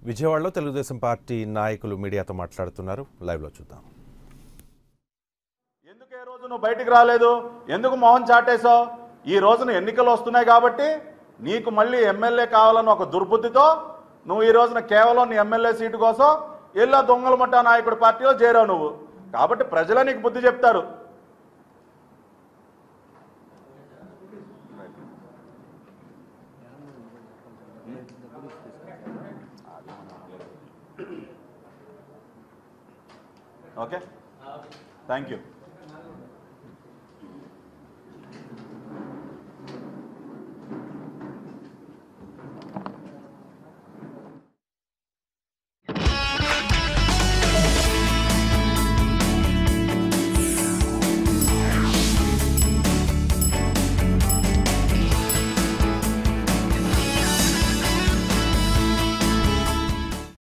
విజయవాడలో తెలుగుదేశం పార్టీ నాయకులు మీడియాతో మాట్లాడుతున్నారు లైవ్లో చూద్దాం ఎందుకు ఏ రోజు నువ్వు బయటికి రాలేదు ఎందుకు మోహన్ చాటేశావు ఈ రోజున ఎన్నికలు వస్తున్నాయి కాబట్టి నీకు మళ్ళీ ఎమ్మెల్యే కావాలని ఒక దుర్బుద్ధితో నువ్వు ఈ రోజున కేవలం నీ ఎమ్మెల్యే సీటు కోసం ఎల్లా దొంగల ముఠా నాయకుడి పార్టీలో చేరావు నువ్వు కాబట్టి ప్రజలే నీకు బుద్ధి చెప్తారు ఓకే థ్యాంక్ యూ